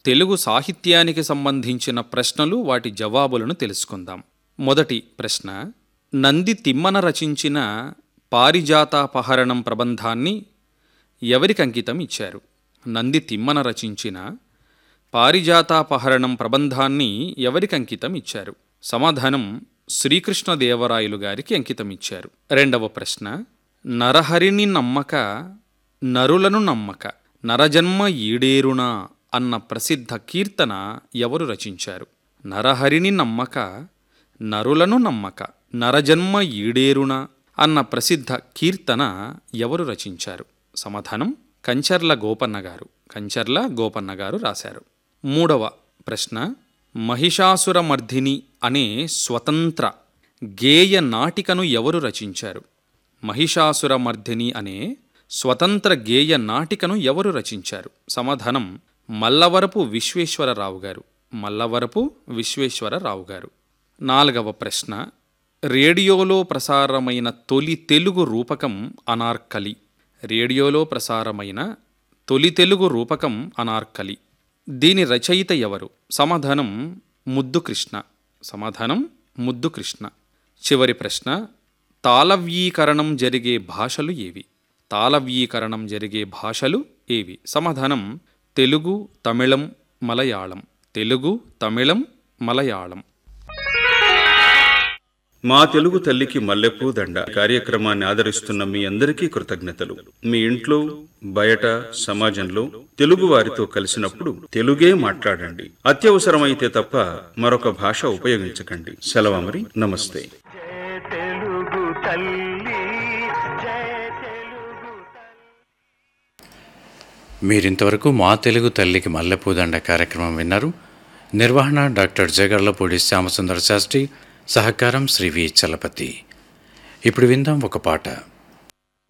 తెలుగు సాహిత్యానికి సంబంధించిన ప్రశ్నలు వాటి జవాబులను తెలుసుకుందాం మొదటి ప్రశ్న నంది తిమ్మన రచించిన పారిజాతాపహరణం ప్రబంధాన్ని ఎవరికి అంకితం ఇచ్చారు నంది తిమ్మన రచించిన పారిజాతాపహరణం ప్రబంధాన్ని ఎవరికి అంకితం ఇచ్చారు సమాధానం శ్రీకృష్ణదేవరాయలు గారికి అంకితం ఇచ్చారు రెండవ ప్రశ్న నరహరిని నమ్మక నరులను నమ్మక నరజన్మ ఈడేరునా అన్న ప్రసిద్ధ కీర్తన ఎవరు రచించారు నరహరిని నమ్మక నరులను నమ్మక నరజన్మ ఈడేరునా అన్న ప్రసిద్ధ కీర్తన ఎవరు రచించారు సమాధానం కంచర్ల గోపన్న గారు కంచర్ల గోపన్న గారు రాశారు మూడవ ప్రశ్న మహిషాసురమర్ధిని అనే స్వతంత్ర గేయ నాటికను ఎవరు రచించారు మహిషాసురమర్ధిని అనే స్వతంత్ర గేయ నాటికను ఎవరు రచించారు సమాధానం మల్లవరపు విశ్వేశ్వరరావు గారు మల్లవరపు విశ్వేశ్వరరావు గారు నాలుగవ ప్రశ్న రేడియోలో ప్రసారమైన తొలి తెలుగు రూపకం అనార్కలి రేడియోలో ప్రసారమైన తొలి తెలుగు రూపకం అనార్కలి దీని రచయిత ఎవరు సమాధానం ముద్దు కృష్ణ సమాధానం ముద్దు కృష్ణ చివరి ప్రశ్న తాళవ్యీకరణం జరిగే భాషలు ఏవి తాళవ్యీకరణం జరిగే భాషలు ఏవి సమాధానం తెలుగు తమిళం మలయాళం తెలుగు తమిళం మలయాళం మా తెలుగు తల్లికి మల్లెపూ దండ కార్యక్రమాన్ని ఆదరిస్తున్న మీ అందరికీ కృతజ్ఞతలు మీ ఇంట్లో బయట సమాజంలో తెలుగు వారితో కలిసినప్పుడు తెలుగే మాట్లాడండి అత్యవసరమైతే తప్ప మరొక భాష ఉపయోగించకండి సెలవు మరి నమస్తే జయ తెలుగు తల్లి జయ తెలుగు మీరింతవరకు మా తెలుగు తల్లికి మల్లెపూదండ కార్యక్రమం విన్నారు నిర్వహణ డాక్టర్ జగర్లపూడి శ్యామసుందర శాస్త్రి సహకారం శ్రీ వి చలపతి ఇప్పుడు విందాం ఒక పాట